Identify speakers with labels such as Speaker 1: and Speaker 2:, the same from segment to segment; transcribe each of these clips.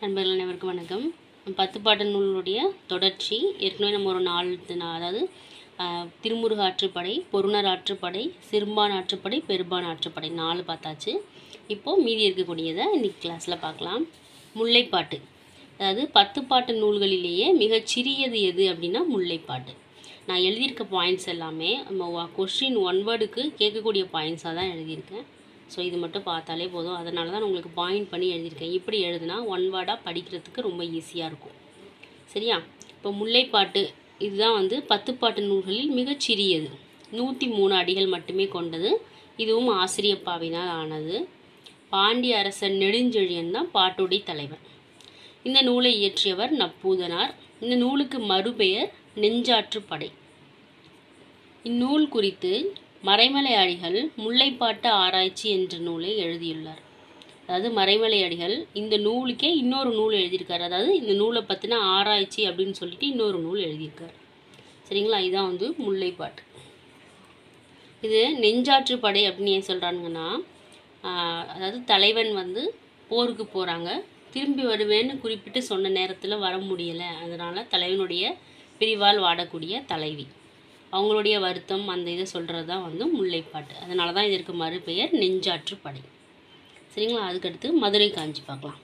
Speaker 1: நண்பர்கள் அனைவருக்கும் வணக்கம் பத்து பாட்டு நூலுடைய தொடர்ச்சி ஏற்கனவே நம்ம ஒரு நாலு நா- அதாவது ஆஹ், திருமுருக ஆற்றுப்படை பொருணர் ஆற்றுப்படை சிறுபான் ஆற்றுப்படை பெரும்பான் ஆற்றுப்படை நாலு பார்த்தாச்சு இப்போது மீதி இருக்கக்கூடியதை இன்னைக்கு கிளாஸில் பார்க்கலாம் முல்லைப்பாட்டு அதாவது பத்து பாட்டு நூல்களிலேயே மிகச் சிறியது எது அப்படின்னா முல்லைப்பாட்டு நான் எழுதியிருக்க பாயிண்ட்ஸ் எல்லாமே நம்ம கொஸ்டின் ஒன் வேர்டுக்கு கேட்கக்கூடிய பாயிண்ட்ஸாக தான் எழுதியிருக்கேன் ஸோ இது மட்டும் பார்த்தாலே போதும் அதனால தான் நான் உங்களுக்கு பாயிண்ட் பண்ணி எழுதியிருக்கேன் இப்படி எழுதுனா ஒன் வேர்டாக படிக்கிறதுக்கு ரொம்ப ஈஸியாக இருக்கும் சரியா இப்போ முல்லைப்பாட்டு இதுதான் வந்து பத்து பாட்டு நூல்களில் மிகச் சிறியது நூற்றி மூணு அடிகள் மட்டுமே கொண்டது இதுவும் ஆசிரியப்பாவினால் ஆனது பாண்டிய அரசன் நெடுஞ்செழியன் தான் பாட்டுடை தலைவன் இந்த நூலை இயற்றியவர் நப்பூதனார் இந்த நூலுக்கு மறுபெயர் நெஞ்சாற்றுப்படை இந்நூல் குறித்து மறைமலை அடிகள் முல்லைப்பாட்டு ஆராய்ச்சி என்ற நூலை எழுதியுள்ளார் அதாவது மறைமலை அடிகள் இந்த நூலுக்கே இன்னொரு நூல் எழுதியிருக்காரு அதாவது இந்த நூலை பற்றின ஆராய்ச்சி அப்படின்னு சொல்லிட்டு இன்னொரு நூல் எழுதியிருக்காரு சரிங்களா இதான் வந்து முல்லைப்பாட்டு இது நெஞ்சாற்று படை அப்படின்னு ஏன் சொல்கிறானுங்கன்னா அதாவது தலைவன் வந்து போருக்கு போகிறாங்க திரும்பி வருவேன்னு குறிப்பிட்டு சொன்ன நேரத்தில் வர முடியலை அதனால் தலைவனுடைய பிரிவால் வாடக்கூடிய தலைவி அவங்களுடைய வருத்தம் அந்த இதை சொல்கிறது தான் வந்து முல்லைப்பாட்டு அதனால தான் இதற்கு மறுபெயர் நெஞ்சாற்று படை சரிங்களா அதுக்கடுத்து மதுரை காஞ்சி பார்க்கலாம்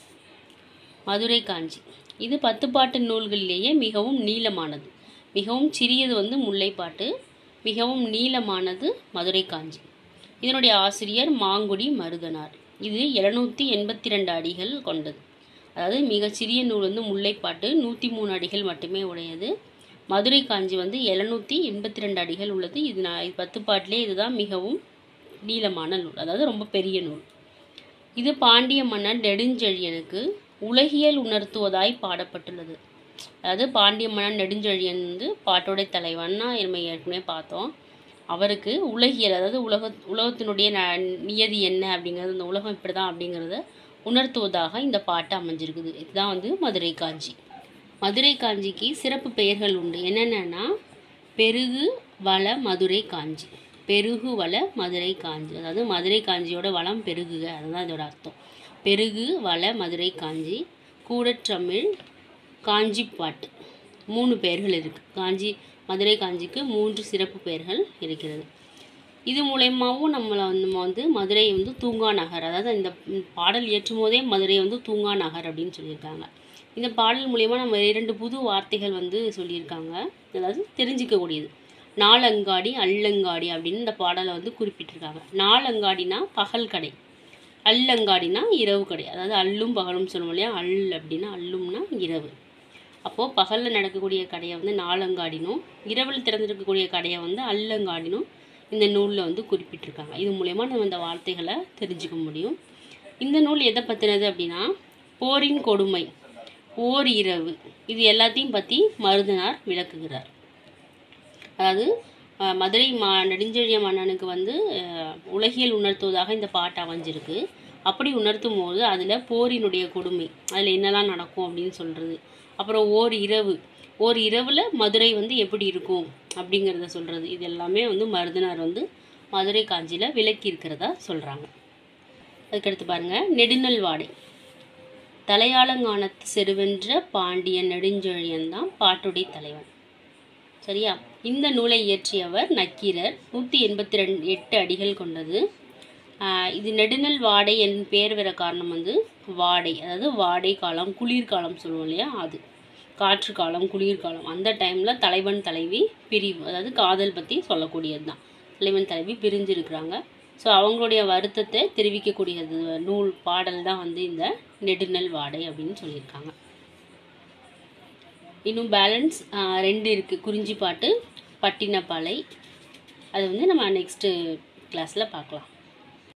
Speaker 1: மதுரை காஞ்சி இது பத்து பாட்டு நூல்களிலேயே மிகவும் நீளமானது மிகவும் சிறியது வந்து முல்லைப்பாட்டு மிகவும் நீளமானது மதுரை காஞ்சி இதனுடைய ஆசிரியர் மாங்குடி மருதனார் இது எழுநூற்றி எண்பத்தி ரெண்டு அடிகள் கொண்டது அதாவது மிகச் சிறிய நூல் வந்து முல்லைப்பாட்டு நூற்றி மூணு அடிகள் மட்டுமே உடையது மதுரை காஞ்சி வந்து எழுநூற்றி எண்பத்தி ரெண்டு அடிகள் உள்ளது இது நான் இது பத்து பாட்டிலே இதுதான் மிகவும் நீளமான நூல் அதாவது ரொம்ப பெரிய நூல் இது பாண்டிய மன்னன் நெடுஞ்செழியனுக்கு உலகியல் உணர்த்துவதாய் பாடப்பட்டுள்ளது அதாவது பாண்டிய மன்னன் நெடுஞ்செழியன் வந்து பாட்டோட தலைவன்னா நம்ம ஏற்கனவே பார்த்தோம் அவருக்கு உலகியல் அதாவது உலக உலகத்தினுடைய ந நியதி என்ன அப்படிங்கிறது இந்த உலகம் இப்படி தான் அப்படிங்கிறத உணர்த்துவதாக இந்த பாட்டு அமைஞ்சிருக்குது இதுதான் வந்து மதுரை காஞ்சி மதுரை காஞ்சிக்கு சிறப்பு பெயர்கள் உண்டு என்னென்னா பெருகு வள மதுரை காஞ்சி பெருகு வள மதுரை காஞ்சி அதாவது மதுரை காஞ்சியோட வளம் பெருகுக அதுதான் இதோட அர்த்தம் பெருகு வள மதுரை காஞ்சி கூடற்றமிழ் காஞ்சிப்பாட்டு மூணு பெயர்கள் இருக்குது காஞ்சி மதுரை காஞ்சிக்கு மூன்று சிறப்பு பெயர்கள் இருக்கிறது இது மூலயமாவும் நம்மளை வந்து நம்ம வந்து மதுரை வந்து தூங்கா நகர் அதாவது இந்த பாடல் இயற்றும் போதே மதுரை வந்து தூங்கா நகர் அப்படின்னு சொல்லியிருக்காங்க இந்த பாடல் மூலயமா நம்ம இரண்டு புது வார்த்தைகள் வந்து சொல்லியிருக்காங்க அதாவது தெரிஞ்சிக்கக்கூடியது நாலங்காடி அல்லங்காடி அப்படின்னு இந்த பாடலை வந்து குறிப்பிட்டிருக்காங்க நாலங்காடினா பகல் கடை அல்லங்காடினா இரவு கடை அதாவது அல்லும் பகலும் சொல்லுவோம் இல்லையா அல் அப்படின்னா அல்லும்னா இரவு அப்போது பகலில் நடக்கக்கூடிய கடையை வந்து நாலங்காடினும் இரவில் திறந்திருக்கக்கூடிய கடையை வந்து அல்லங்காடினும் இந்த நூலில் வந்து குறிப்பிட்டிருக்காங்க இது மூலயமா நம்ம இந்த வார்த்தைகளை தெரிஞ்சுக்க முடியும் இந்த நூல் எதை பற்றினது அப்படின்னா போரின் கொடுமை ஓர் இரவு இது எல்லாத்தையும் பற்றி மருதனார் விளக்குகிறார் அதாவது அஹ், மதுரை மா நெடுஞ்செழிய மன்னனுக்கு வந்து அஹ், உலகியல் உணர்த்துவதாக இந்த பாட்டு அமைஞ்சிருக்கு அப்படி உணர்த்தும் போது அதில் போரினுடைய கொடுமை அதில் என்னெல்லாம் நடக்கும் அப்படின்னு சொல்கிறது அப்புறம் ஓர் இரவு ஓர் இரவில் மதுரை வந்து எப்படி இருக்கும் அப்படிங்கிறத சொல்கிறது இது எல்லாமே வந்து மருதனார் வந்து மதுரை காஞ்சியில் விளக்கி இருக்கிறதா சொல்கிறாங்க அதுக்கடுத்து பாருங்கள் நெடுநல் வாடை தலையாளங்கானத்து செருவென்ற பாண்டியன் நெடுஞ்செழியன் தான் பாட்டுடை தலைவன் சரியா இந்த நூலை இயற்றியவர் நக்கீரர் நூற்றி எண்பத்தி ரெண்டு எட்டு அடிகள் கொண்டது ஆஹ் இது நெடுநல் வாடை என் பேர் வர காரணம் வந்து வாடை அதாவது வாடை காலம் குளிர்காலம் சொல்லுவோம் இல்லையா அது காற்று காலம் குளிர்காலம் அந்த டைமில் தலைவன் தலைவி பிரிவு அதாவது காதல் பற்றி சொல்லக்கூடியது தான் தலைவன் தலைவி பிரிஞ்சிருக்கிறாங்க ஸோ அவங்களுடைய வருத்தத்தை தெரிவிக்கக்கூடியது நூல் பாடல் தான் வந்து இந்த நெடுநல் வாடை அப்படின்னு சொல்லியிருக்காங்க இன்னும் பேலன்ஸ் ரெண்டு இருக்குது குறிஞ்சிப்பாட்டு பட்டினப்பாலை அது வந்து நம்ம நெக்ஸ்ட்டு கிளாஸில் பார்க்கலாம்